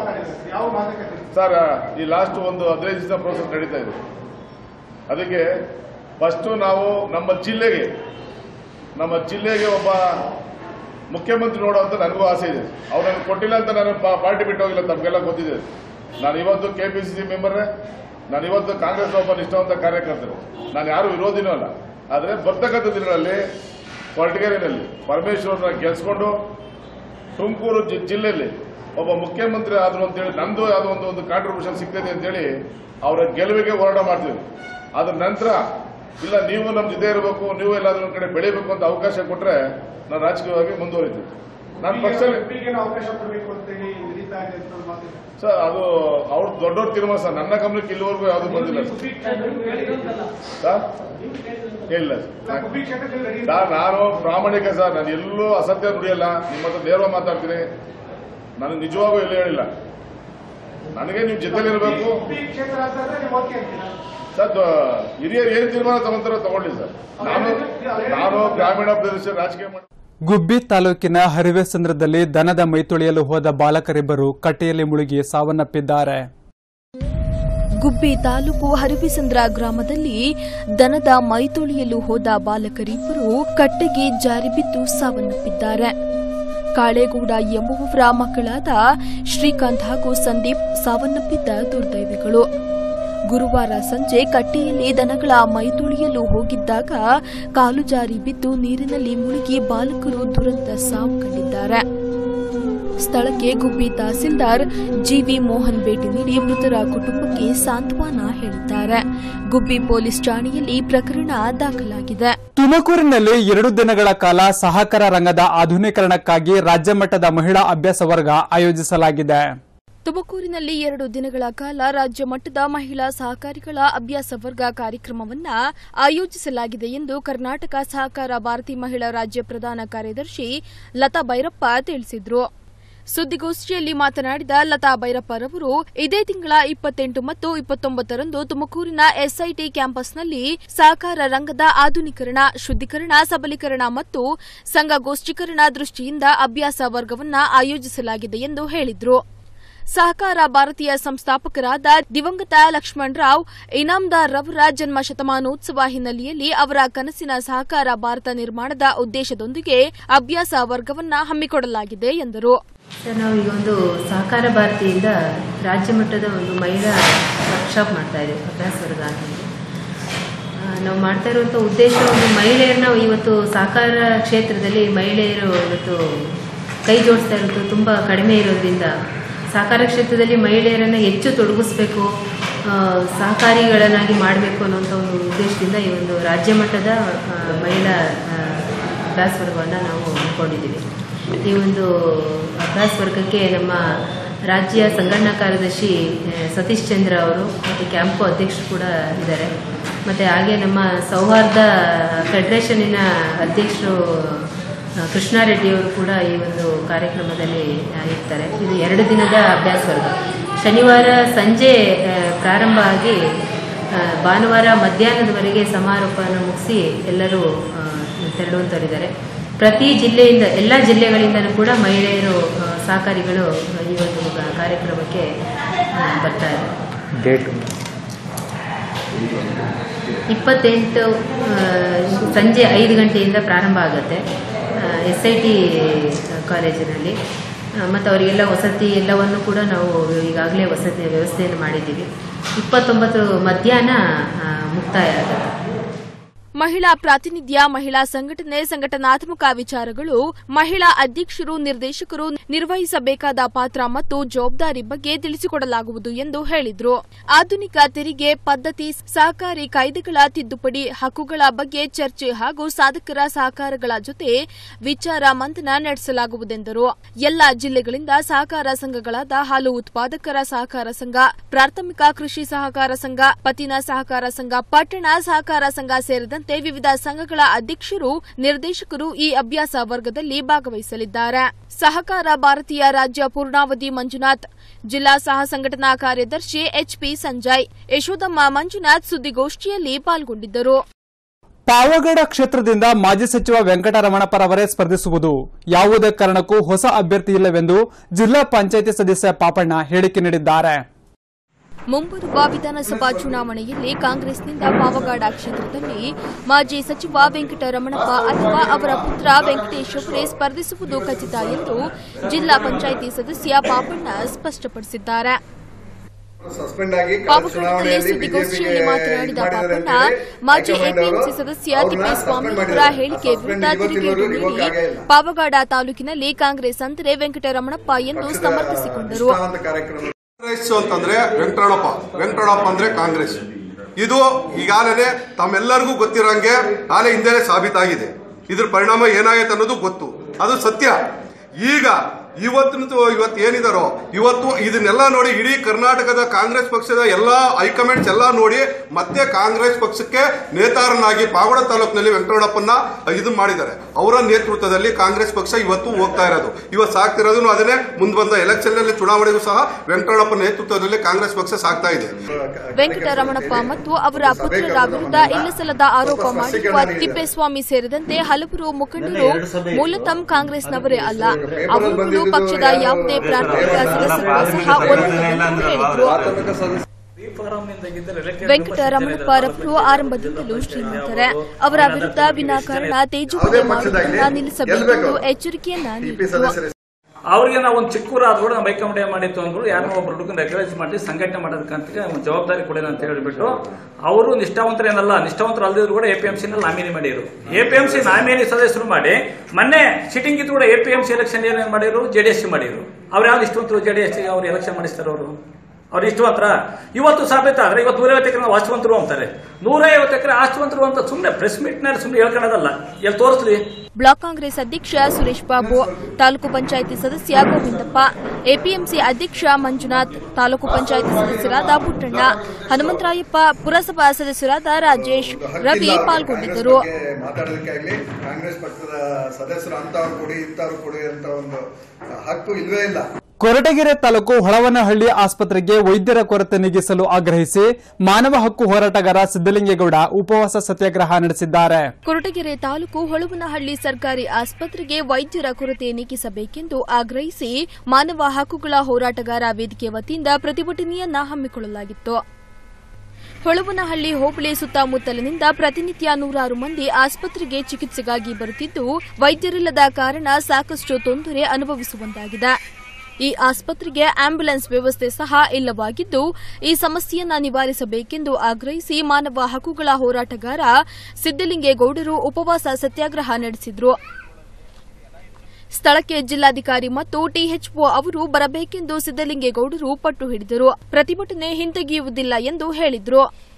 ಸರ್ ಈ ಲಾಸ್ಟ್ ಒಂದು ಹದಿನೈದು ದಿವಸ ಪ್ರೋಸೆಸ್ ನಡೀತಾ ಇದೆ ಅದಕ್ಕೆ ಫಸ್ಟು ನಾವು ನಮ್ಮ ಜಿಲ್ಲೆಗೆ ನಮ್ಮ ಜಿಲ್ಲೆಗೆ ಒಬ್ಬ ಮುಖ್ಯಮಂತ್ರಿ ನೋಡುವಂತ ನನಗೂ ಆಸೆ ಇದೆ ಅವ್ರು ನನಗೆ ಕೊಟ್ಟಿಲ್ಲ ಅಂತ ನಾನು ಪಾ- ಪಾರ್ಟಿ ಬಿಟ್ಟು ಹೋಗಿಲ್ಲ ತಮಗೆಲ್ಲ ಗೊತ್ತಿದೆ ನಾನು ಇವತ್ತು ಕೆ ಪಿ ಸಿ ಸಿ ಮೆಂಬರೇ ನಾನು ಇವತ್ತು ಕಾಂಗ್ರೆಸ್ ಒಬ್ಬ ನಿಷ್ಠಾವಂತ ಕಾರ್ಯಕರ್ತರು ನಾನು ಯಾರು ವಿರೋಧಿನೂ ಅಲ್ಲ ಆದರೆ ಬರ್ತಕ್ಕಂಥ ದಿನಗಳಲ್ಲಿ ಕೊರಟಗೆರೆಯಲ್ಲಿ ಪರಮೇಶ್ವರನ ಗೆಲ್ಸ್ಕೊಂಡು ತುಮಕೂರು ಜಿ- ಜಿಲ್ಲೆಯಲ್ಲಿ ಒಬ್ಬ ಮುಖ್ಯಮಂತ್ರಿ ಆದ್ರು ಅಂತೇಳಿ ನಂದು ಯಾವುದೋ ಒಂದು ಒಂದು ಕಾಂಟ್ರಿಬ್ಯೂಷನ್ ಸಿಗ್ತದೆ ಅಂತೇಳಿ ಅವರ ಗೆಲುವಿಗೆ ಹೋರಾಟ ಮಾಡ್ತೀವಿ ಅದ್ರ ನಂತರ ಇಲ್ಲ ನೀವು ನಮ್ಮ ಜೊತೆ ಇರಬೇಕು ನೀವು ಎಲ್ಲಾದ್ರೂ ಒಂದ್ ಕಡೆ ಬೆಳಿಬೇಕು ಅಂತ ಅವಕಾಶ ಕೊಟ್ರೆ ನಾನು ರಾಜಕೀಯವಾಗಿ ಮುಂದುವರಿತೀನಿ ನಾನು ಪಕ್ಷದಲ್ಲಿ ಅವಕಾಶ ಕೊಡಬೇಕು ಅಂತೇಳಿ ನಡೀತಾ ಇದೆ ಅಂತ ಒಂದು ಮಾತಿದೆ. ಸರ್ ಅದು ಅವ್ರು ದೊಡ್ಡವ್ರ ತೀರ್ಮಾನ ಸರ್ ನನ್ನ ಗಮನಕ್ಕೆ ಇಲ್ಲಿವರೆಗೂ ಯಾವುದು ಬಂದಿಲ್ಲ ಸರ್. ಗುಬ್ಬಿ ಕ್ಷೇತ್ರದಲ್ಲಿ ಹೇಳಿರೋದಲ್ಲ. ಸರ್ ಇಲ್ಲ ಸರ್ ಗುಬ್ಬಿ ಕ್ಷೇತ್ರದಲ್ಲಿ ನಡೆಯುತ್ತೆ. ಸರ್ ನಾನು ಪ್ರಾಮಾಣಿಕ ಸರ್ ನಾನು ಎಲ್ಲೂ ಅಸತ್ಯ ನುಡಿಯಲ್ಲ ನಿಮ್ಮ ಹತ್ರ ನೇರವಾಗಿ ಮಾತಾಡ್ತೀನಿ ನನಗೆ ನಿಜವಾಗೂ ಎಲ್ಲೂ ಹೇಳಿಲ್ಲ ನನಗೆ ನೀವು ಜೊತೆಲಿರಬೇಕು ಗುಬ್ಬಿ ಕ್ಷೇತ್ರ ಅಂತಂದ್ರೆ ನೀವು ಓಕೆ ಅಂತೀರಾ? ಸರ್ ದ- ಹಿರಿಯರು ಏನ್ ತೀರ್ಮಾನ ತಗೊಂತಾರೋ ತಗೊಳ್ಳಿ ಸರ್ ನಾನು ನಾನು ಗ್ರಾಮೀಣ ಪ್ರದೇಶ ರಾಜಕೀಯ ಮಾಡಿ ಗುಬ್ಬಿ ತಾಲೂಕಿನ ಹರಿವೆಸಂದ್ರದಲ್ಲಿ ದನದ ಮೈತೊಳೆಯಲು ಹೋದ ಬಾಲಕರಿಬ್ಬರು ಕಟ್ಟೆಯಲ್ಲಿ ಮುಳುಗಿ ಸಾವನ್ನಪ್ಪಿದ್ದಾರೆ ಗುಬ್ಬಿ ತಾಲೂಕು ಹರಿವಿಸಂದ್ರ ಗ್ರಾಮದಲ್ಲಿ ದನದ ಮೈತೊಳೆಯಲು ಹೋದ ಬಾಲಕರಿಬ್ಬರು ಕಟ್ಟೆಗೆ ಜಾರಿ ಬಿದ್ದು ಸಾವನ್ನಪ್ಪಿದ್ದಾರೆ ಕಾಳೇಗೌಡ ಎಂಬುವವರ ಮಕ್ಕಳಾದ ಶ್ರೀಕಾಂತ್ ಹಾಗೂ ಸಂದೀಪ್ ಸಾವನ್ನಪ್ಪಿದ್ದ ದುರ್ದೈವಿಗಳು ಗುರುವಾರ ಸಂಜೆ ಕಟ್ಟೆಯಲ್ಲಿ ದನಗಳ ಮೈತೊಳೆಯಲು ಹೋಗಿದ್ದಾಗ ಕಾಲು ಜಾರಿ ಬಿದ್ದು ನೀರಿನಲ್ಲಿ ಮುಳುಗಿ ಬಾಲಕರು ದುರಂತ ಸಾವು ಕಂಡಿದ್ದಾರೆ ಸ್ಥಳಕ್ಕೆ ಗುಬ್ಬಿ ತಹಸೀಲ್ದಾರ್ ಜಿವಿ ಮೋಹನ್ ಭೇಟಿ ನೀಡಿ ಮೃತರ ಕುಟುಂಬಕ್ಕೆ ಸಾಂತ್ವನ ಹೇಳಿದ್ದಾರೆ ಗುಬ್ಬಿ ಪೊಲೀಸ್ ಠಾಣೆಯಲ್ಲಿ ಪ್ರಕರಣ ದಾಖಲಾಗಿದೆ ತುಮಕೂರಿನಲ್ಲಿ ಎರಡು ದಿನಗಳ ಕಾಲ ಸಹಕಾರ ರಂಗದ ಆಧುನೀಕರಣಕ್ಕಾಗಿ ರಾಜ್ಯ ಮಟ್ಟದ ಮಹಿಳಾ ಅಭ್ಯಾಸ ವರ್ಗ ಆಯೋಜಿಸಲಾಗಿದೆ ತುಮಕೂರಿನಲ್ಲಿ ಎರಡು ದಿನಗಳ ಕಾಲ ರಾಜ್ಯ ಮಟ್ಟದ ಮಹಿಳಾ ಸಹಕಾರಿಗಳ ಅಭ್ಯಾಸ ವರ್ಗ ಕಾರ್ಯಕ್ರಮವನ್ನ ಆಯೋಜಿಸಲಾಗಿದೆ ಎಂದು ಕರ್ನಾಟಕ ಸಹಕಾರ ಭಾರತಿ ಮಹಿಳಾ ರಾಜ್ಯ ಪ್ರಧಾನ ಕಾರ್ಯದರ್ಶಿ ಲತಾ ಭೈರಪ್ಪ ತಿಳಿಸಿದರು ಸುದ್ದಿಗೋಷ್ಠಿಯಲ್ಲಿ ಮಾತನಾಡಿದ ಲತಾ ಭೈರಪ್ಪರವರು ಇದೇ ತಿಂಗಳ ಇಪ್ಪತ್ತೆಂಟು ಮತ್ತು ಇಪ್ಪತ್ತೊಂಬತ್ತರಂದು ತುಮಕೂರಿನ ಎಸ್ಐಟಿ ಕ್ಯಾಂಪಸ್ನಲ್ಲಿ ಸಹಕಾರ ರಂಗದ ಆಧುನೀಕರಣ ಶುದ್ದೀಕರಣ ಸಬಲೀಕರಣ ಮತ್ತು ಸಂಘಗೋಷ್ಠೀಕರಣ ದೃಷ್ಟಿಯಿಂದ ಅಭ್ಯಾಸ ವರ್ಗವನ್ನ ಆಯೋಜಿಸಲಾಗಿದೆ ಎಂದು ಹೇಳಿದರು ಸಹಕಾರ ಭಾರತೀಯ ಸಂಸ್ಥಾಪಕರಾದ ದಿವಂಗತ ಲಕ್ಷ್ಮಣ್ ರಾವ್ ಇನಾಮ್ದಾರ್ ರವರ ಜನ್ಮ ಶತಮಾನೋತ್ಸವ ಹಿನ್ನೆಲೆಯಲ್ಲಿ ಅವರ ಕನಸಿನ ಸಹಕಾರ ಭಾರತ ನಿರ್ಮಾಣದ ಉದ್ದೇಶದೊಂದಿಗೆ ಅಭ್ಯಾಸ ವರ್ಗವನ್ನ ಹಮ್ಮಿಕೊಳ್ಳಲಾಗಿದೆ ಎಂದರು ಸರ್ ನಾವು ಈಗ ಒಂದು ಸಹಕಾರ ಭಾರತಿಯಿಂದ ರಾಜ್ಯ ಮಟ್ಟದ ಒಂದು ಮಹಿಳಾ ವರ್ಕ್ಶಾಪ್ ಮಾಡ್ತಾ ಇದ್ದೀವಿ ಅಭ್ಯಾಸ ವರ್ಗ ಅಂತ ಹೇಳಿ. ಆ, ನಾವು ಮಾಡ್ತಾ ಇರುವಂಥ ಉದ್ದೇಶ ಒಂದು ಮಹಿಳೆಯರನ್ನ ಇವತ್ತು ಸಹಕಾರ ಕ್ಷೇತ್ರದಲ್ಲಿ ಮಹಿಳೆಯರು ಇವತ್ತು ಕೈ ಜೋಡಿಸ್ತಾ ಇರೋದು ತುಂಬ ಕಡಿಮೆ ಇರೋದ್ರಿಂದ ಸಹಕಾರ ಕ್ಷೇತ್ರದಲ್ಲಿ ಮಹಿಳೆಯರನ್ನು ಹೆಚ್ಚು ತೊಡಗಿಸ್ಬೇಕು ಆ, ಸಹಕಾರಿಗಳನ್ನಾಗಿ ಮಾಡಬೇಕು ಅನ್ನೋಂಥ ಒಂದು ಉದ್ದೇಶದಿಂದ ಈ ಒಂದು ರಾಜ್ಯ ಮಟ್ಟದ ಆ, ಮಹಿಳಾ ಆ, ಅಭ್ಯಾಸ ವರ್ಗವನ್ನು ನಾವು ಹಮ್ಮಿಕೊಂಡಿದ್ದೀವಿ ಈ ಒಂದು ಅಭ್ಯಾಸ ವರ್ಗಕ್ಕೆ ನಮ್ಮ ರಾಜ್ಯ ಸಂಘಟನಾ ಕಾರ್ಯದರ್ಶಿ ಆ, ಸತೀಶ್ ಚಂದ್ರ ಅವರು ಮತ್ತು ಕ್ಯಾಂಪು ಅಧ್ಯಕ್ಷರು ಕೂಡ ಇದ್ದಾರೆ ಮತ್ತು ಹಾಗೆ ನಮ್ಮ ಸೌಹಾರ್ದ ಫೆಡರೇಷನಿನ ಅಧ್ಯಕ್ಷರು ಆ, ಕೃಷ್ಣಾರೆಡ್ಡಿಯವರು ಕೂಡ ಈ ಒಂದು ಕಾರ್ಯಕ್ರಮದಲ್ಲಿ ಆ, ಇರ್ತಾರೆ ಇದು ಎರಡು ದಿನದ ಅಭ್ಯಾಸ ವರ್ಗ ಶನಿವಾರ ಸಂಜೆ ಆ, ಪ್ರಾರಂಭ ಆಗಿ ಆ, ಭಾನುವಾರ ಮಧ್ಯಾಹ್ನದವರೆಗೆ ಸಮಾರೋಪವನ್ನು ಮುಗಿಸಿ ಎಲ್ಲರೂ ಆ, ತೆರಳುವಂತವರಿದ್ದಾರೆ ಪ್ರತಿ ಜಿಲ್ಲೆಯಿಂದ ಎಲ್ಲ ಜಿಲ್ಲೆಗಳಿಂದಲೂ ಕೂಡ ಮಹಿಳೆಯರು ಆ, ಸಹಕಾರಿಗಳು ಈ ಒಂದು ಕಾರ್ಯಕ್ರಮಕ್ಕೆ ಆ, ಬರ್ತಾರೆ ಇಪ್ಪತ್ತೆಂಟು ಆ, ಸಂಜೆ ಐದು ಗಂಟೆಯಿಂದ ಪ್ರಾರಂಭ ಆಗುತ್ತೆ ಎಸ್ ಐ ಟಿ ಕಾಲೇಜಿನಲ್ಲಿ ಮತ್ತು ಅವರಿಗೆಲ್ಲ ವಸತಿ ಎಲ್ಲವನ್ನು ಕೂಡ ನಾವು ಈಗಾಗಲೇ ವಸತಿ ವ್ಯವಸ್ಥೆಯನ್ನು ಮಾಡಿದ್ದೀವಿ ಇಪ್ಪತ್ತೊಂಬತ್ತು ಮಧ್ಯಾಹ್ನ ಆ, ಮುಕ್ತಾಯ ಆಗುತ್ತೆ ಮಹಿಳಾ ಪ್ರಾತಿನಿಧ್ಯ ಮಹಿಳಾ ಸಂಘಟನೆ ಸಂಘಟನಾತ್ಮಕ ವಿಚಾರಗಳು ಮಹಿಳಾ ಅಧ್ಯಕ್ಷರು ನಿರ್ದೇಶಕರು ನಿರ್ವಹಿಸಬೇಕಾದ ಪಾತ್ರ ಮತ್ತು ಜವಾಬ್ದಾರಿ ಬಗ್ಗೆ ತಿಳಿಸಿಕೊಡಲಾಗುವುದು ಎಂದು ಹೇಳಿದ್ರು ಆಧುನಿಕ ತೆರಿಗೆ ಪದ್ಧತಿ ಸಹಕಾರಿ ಕಾಯ್ದೆಗಳ ತಿದ್ದುಪಡಿ ಹಕ್ಕುಗಳ ಬಗ್ಗೆ ಚರ್ಚೆ ಹಾಗೂ ಸಾಧಕರ ಸಹಕಾರಗಳ ಜೊತೆ ವಿಚಾರ ಮಂಥನ ನಡೆಸಲಾಗುವುದೆಂದರು ಎಲ್ಲಾ ಜಿಲ್ಲೆಗಳಿಂದ ಸಹಕಾರ ಸಂಘಗಳಾದ ಹಾಲು ಉತ್ಪಾದಕರ ಸಹಕಾರ ಸಂಘ ಪ್ರಾಥಮಿಕ ಕೃಷಿ ಸಹಕಾರ ಸಂಘ ಪತ್ತಿನ ಸಹಕಾರ ಸಂಘ ಪಟ್ಟಣ ಸಹಕಾರ ಸಂಘ ಸೇರಿದಂತೆ ವಿವಿಧ ಸಂಘಗಳ ಅಧ್ಯಕ್ಷರು ನಿರ್ದೇಶಕರು ಈ ಅಭ್ಯಾಸ ವರ್ಗದಲ್ಲಿ ಭಾಗವಹಿಸಲಿದ್ದಾರೆ ಸಹಕಾರ ಭಾರತೀಯ ರಾಜ್ಯ ಪೂರ್ಣಾವಧಿ ಮಂಜುನಾಥ್ ಜಿಲ್ಲಾ ಸಹ ಸಂಘಟನಾ ಕಾರ್ಯದರ್ಶಿ ಎಚ್ಪಿ ಸಂಜಯ್ ಯಶೋದಮ್ಮ ಮಂಜುನಾಥ್ ಸುದ್ದಿಗೋಷ್ಠಿಯಲ್ಲಿ ಪಾಲ್ಗೊಂಡಿದ್ದರು ಪಾವಗಡ ಕ್ಷೇತ್ರದಿಂದ ಮಾಜಿ ಸಚಿವ ವೆಂಕಟರಮಣಪ್ಪರವರೇ ಸ್ಪರ್ಧಿಸುವುದು ಯಾವುದೇ ಕಾರಣಕ್ಕೂ ಹೊಸ ಅಭ್ಯರ್ಥಿ ಇಲ್ಲವೆಂದು ಜಿಲ್ಲಾ ಪಂಚಾಯಿತಿ ಸದಸ್ಯ ಪಾಪಣ್ಣ ಹೇಳಿಕೆ ನೀಡಿದ್ದಾರೆ ಮುಂಬರುವ ವಿಧಾನಸಭಾ ಚುನಾವಣೆಯಲ್ಲಿ ಕಾಂಗ್ರೆಸ್ನಿಂದ ಪಾವಗಾಡ ಕ್ಷೇತ್ರದಲ್ಲಿ ಮಾಜಿ ಸಚಿವ ವೆಂಕಟರಮಣಪ್ಪ ಅಥವಾ ಅವರ ಪುತ್ರ ವೆಂಕಟೇಶ್ ಅವರೇ ಸ್ಪರ್ಧಿಸುವುದು ಖಚಿತ ಎಂದು ಜಿಲ್ಲಾ ಪಂಚಾಯಿತಿ ಸದಸ್ಯ ಪಾಪಣ್ಣ ಸ್ಪಷ್ಟಪಡಿಸಿದ್ದಾರೆ ಸಸ್ಪೆಂಡ್ ಆಗಿ ಕಳೆದ ಪಾವಗಡದಲ್ಲಿ ಚುನಾವಣೆಯಲ್ಲಿ ಸುದ್ದಿಗೋಷ್ಠಿಯಲ್ಲಿ ಬಿಜೆಪಿಗೆ ಮಾತನಾಡಿದ ಮಾಡಿದ್ದಾರೆ ಅಂತ ಪಾಪಣ್ಣ ಹೇಳಿ ಮಾಜಿ ಹೈಕಮಾಂಡ್ ಅವರು ಎಪಿಎಂಸಿ ಸದಸ್ಯ ಅವ್ರನ್ನ ತಿಪ್ಪೇಸ್ವಾಮಿ suspend ಅವರ ಮಾಡಿದ್ದಾರೆ. ಹೇಳಿಕೆ Suspend ವಿರುದ್ಧ ತಿರುಗೇಟು ಇವತ್ತಿನವರೆಗೂ ನೀಡಿ ರಿವೋಕ್ ಆಗೇ ಇಲ್ಲ. ಪಾವಗಾಡ ತಾಲೂಕಿನಲ್ಲಿ ಕಾಂಗ್ರೆಸ್ ಅಂದರೆ ವೆಂಕಟರಮಣಪ್ಪ ಎಂದು ಪಕ್ಷದ ಸಮರ್ಥಿಸಿಕೊಂಡರು ನಿಷ್ಠಾವಂತ ಕಾರ್ಯಕ್ರಮ ಕಾಂಗ್ರೆಸ್ ಅಂತಂದ್ರೆ ವೆಂಕಟರಮಣಪ್ಪ ವೆಂಕಟರಮಣಪ್ಪ ಅಂದ್ರೆ ಕಾಂಗ್ರೆಸ್ ಇದು ಈಗಾಗಲೇ ತಮ್ಮೆಲ್ಲರಿಗೂ ಗೊತ್ತಿರೋಂಗೆ ನಾಳೆ ಹಿಂದೆನೆ ಸಾಬೀತಾಗಿದೆ ಇದ್ರ ಪರಿಣಾಮ ಏನಾಗೈತೆ ಅನ್ನೋದು ಗೊತ್ತು ಅದು ಸತ್ಯ ಈಗ ಇವತ್ತಿನ ಇವತ್ತು ಏನಿದಾರೋ ಇವತ್ತು ಇದನ್ನೆಲ್ಲ ನೋಡಿ ಇಡೀ ಕರ್ನಾಟಕದ ಕಾಂಗ್ರೆಸ್ ಪಕ್ಷದ ಎಲ್ಲಾ ಹೈಕಮಾಂಡ್ಸ್ ಎಲ್ಲ ನೋಡಿ ಮತ್ತೆ ಕಾಂಗ್ರೆಸ್ ಪಕ್ಷಕ್ಕೆ ನೇತಾರನಾಗಿ ಪಾವಗಡ ತಾಲೂಕಿನಲ್ಲಿ ವೆಂಕಟರಮಣಪ್ಪನ ಇದು ಮಾಡಿದ್ದಾರೆ ಅವರ ನೇತೃತ್ವದಲ್ಲಿ ಕಾಂಗ್ರೆಸ್ ಪಕ್ಷ ಇವತ್ತು ಹೋಗ್ತಾ ಇರೋದು ಇವತ್ತು ಸಾಕ್ತಿರೋದು ಅದನ್ನೇ ಮುಂದೆ ಬಂದ ಎಲೆಕ್ಷನ್ ನಲ್ಲಿ ಚುನಾವಣೆಗೂ ಸಹ ವೆಂಕಟರಮಣಪ್ಪ ನೇತೃತ್ವದಲ್ಲಿ ಕಾಂಗ್ರೆಸ್ ಪಕ್ಷ ಸಾಗ್ತಾ ಇದೆ ವೆಂಕಟರಮಣಪ್ಪ ಮತ್ತು ಅವರ ಪುತ್ರರ ವಿರುದ್ಧ ಇಲ್ಲಸಲ್ಲದ ಆರೋಪ ಮಾಡಿರುವ ತಿಪ್ಪೇಸ್ವಾಮಿ ಸೇರಿದಂತೆ ಹಲವರು ಮುಖಂಡರು ಮೂಲತಃ ಕಾಂಗ್ರೆಸ್ನವರೇ ಅಲ್ಲ ಅವರುಗಳು ಪಕ್ಷದ ಯಾವುದೇ ಪ್ರಾಥಮಿಕ ಸದಸ್ಯರು ಸಹ ಒಂದಿಲ್ಲವೆಂದು ಹೇಳಿದರು ವೆಂಕಟರಮಣಪ್ಪರವರು ಆರಂಭದಿಂದಲೂ ಶ್ರೀಮಂತರೇ ಅವರ ವಿರುದ್ಧ ವಿನಾಕಾರಣ ತೇಜುಪಡೆ ಮಾಡುವುದನ್ನ ನಿಲ್ಲಿಸಬೇಕೆಂದು ಎಚ್ಚರಿಕೆಯನ್ನ ನೀಡಿದರು ಅವ್ರಿಗೆ ನಾವು ಒಂದು ಚಿಕ್ಕ ಊರಾದ್ರೂ ಕೂಡ ನಾವು ಹೈಕಮಾಂಡ್ ಏನ್ ಮಾಡಿತ್ತು ಅಂದ್ರು ಯಾರೋ ಒಬ್ರು ಹುಡುಗನ ರೆಕಗ್ನೈಸ್ ಮಾಡಿ ಸಂಘಟನೆ ಮಾಡೋದಕ್ಕಂತ ಒಂದು ಜವಾಬ್ದಾರಿ ಕೊಡೋಣ ಅಂತ ಹೇಳಿಬಿಟ್ಟು ಅವರು ನಿಷ್ಠಾವಂತರೇನಲ್ಲ ನಿಷ್ಠಾವಂತರು ಅಲ್ಲದಿದ್ರು ಕೂಡ A P M C nominee ಮಾಡಿದ್ರು A P M C nominee ಸದಸ್ಯರು ಮಾಡಿ ಮೊನ್ನೆ ಸಿಟ್ಟಿಂಗ್ ಇದ್ದು ಕೂಡ A P M C election ಏನೇನು ಮಾಡಿದ್ರು ಜೆ ಡಿ ಎಸ್ ಮಾಡಿದ್ರು ಅವ್ರು ಯಾವ ನಿಷ್ಠಾವಂತರು ಜೆ ಡಿ ಎಸ್ ಅವ್ರು ಎಲೆಕ್ಷನ್ ಮಾಡಿಸ್ತಾರೆ ಅವರು ಅವ್ರು ಇಷ್ಟವಂತರ ಇವತ್ತು ಸಾಬೀತಾದ್ರೆ ಇವತ್ತು ನೂರೈವತ್ತು ಎಕರೆ ನಾವು ವಾಸ್ತವಂತರು ಅಂತಾರೆ ನೂರೈವತ್ತು ಎಕರೆ ಆಸ್ತವಂತರು ಅಂತ ಸುಮ್ಮನೆ ಪ್ರೆಸ್ ಮೀಟ್ ನಲ್ಲಿ ಸುಮ್ಮನೆ ಹೇಳ್ಕೊಳ್ಳೋದಲ್ಲ ಎಲ್ಲಿ ತೋರಿಸ್ಲಿ ಬ್ಲಾಕ್ ಕಾಂಗ್ರೆಸ್ ಅಧ್ಯಕ್ಷ ಸುರೇಶ್ ಬಾಬು ತಾಲೂಕು ಪಂಚಾಯಿತಿ ಸದಸ್ಯ ಗೋವಿಂದಪ್ಪ ಎಪಿಎಂಸಿ ಅಧ್ಯಕ್ಷ ಮಂಜುನಾಥ್ ತಾಲೂಕು ಪಂಚಾಯಿತಿ ಸದಸ್ಯರಾದ ಪುಟ್ಟಣ್ಣ ಹನುಮಂತರಾಯಪ್ಪ ಪುರಸಭಾ ಸದಸ್ಯರಾದ ರಾಜೇಶ್ ರವಿ ಪಾಲ್ಗೊಂಡಿದ್ದರು ಮಾತಾಡೋದಕ್ಕೆ ಆಗ್ಲಿ ಕಾಂಗ್ರೆಸ್ ಪಕ್ಷದ ಸದಸ್ಯರು ಅಂತವ್ರು ಕೊಡಿ ಇಂಥವ್ರು ಕೊಡಿ ಅಂತ ಒಂದು ಹಕ್ಕು ಇಲ್ವೇ ಇಲ್ಲ ಕೊರಟಗೆರೆ ತಾಲೂಕು ಹೊಳವನಹಳ್ಳಿ ಆಸ್ಪತ್ರೆಗೆ ವೈದ್ಯರ ಕೊರತೆ ನೀಗಿಸಲು ಆಗ್ರಹಿಸಿ ಮಾನವ ಹಕ್ಕು ಹೋರಾಟಗಾರ ಸಿದ್ದಲಿಂಗೇಗೌಡ ಉಪವಾಸ ಸತ್ಯಾಗ್ರಹ ನಡೆಸಿದ್ದಾರೆ ಕೊರಟಗೆರೆ ತಾಲೂಕು ಹೊಳವನಹಳ್ಳಿ ಸರ್ಕಾರಿ ಆಸ್ಪತ್ರೆಗೆ ವೈದ್ಯರ ಕೊರತೆ ನೀಗಿಸಬೇಕೆಂದು ಆಗ್ರಹಿಸಿ ಮಾನವ ಹಕ್ಕುಗಳ ಹೋರಾಟಗಾರ ವೇದಿಕೆ ವತಿಯಿಂದ ಪ್ರತಿಭಟನೆಯನ್ನ ಹಮ್ಮಿಕೊಳ್ಳಲಾಗಿತ್ತು ಹೊಳವನಹಳ್ಳಿ ಹೋಬಳಿ ಸುತ್ತಮುತ್ತಲಿನಿಂದ ಪ್ರತಿನಿತ್ಯ ನೂರಾರು ಮಂದಿ ಆಸ್ಪತ್ರೆಗೆ ಚಿಕಿತ್ಸೆಗಾಗಿ ಬರುತ್ತಿದ್ದು ವೈದ್ಯರಿಲ್ಲದ ಕಾರಣ ಸಾಕಷ್ಟು ತೊಂದರೆ ಅನುಭವಿಸುವಂತಾಗಿದೆ ಈ ಆಸ್ಪತ್ರೆಗೆ ಆಂಬ್ಯುಲೆನ್ಸ್ ವ್ಯವಸ್ಥೆ ಸಹ ಇಲ್ಲವಾಗಿದ್ದು ಈ ಸಮಸ್ಯೆಯನ್ನ ನಿವಾರಿಸಬೇಕೆಂದು ಆಗ್ರಹಿಸಿ ಮಾನವ ಹಕ್ಕುಗಳ ಹೋರಾಟಗಾರ ಸಿದ್ದಲಿಂಗೇಗೌಡರು ಉಪವಾಸ ಸತ್ಯಾಗ್ರಹ ನಡೆಸಿದ್ರು ಸ್ಥಳಕ್ಕೆ ಜಿಲ್ಲಾಧಿಕಾರಿ ಮತ್ತು ಟಿಎಚ್ಒ ಅವರು ಬರಬೇಕೆಂದು ಸಿದ್ದಲಿಂಗೇಗೌಡರು ಪಟ್ಟು ಹಿಡಿದರು ಪ್ರತಿಭಟನೆ ಹಿಂತೆಗೆಯುವುದಿಲ್ಲ ಎಂದು ಹೇಳಿದ್ರು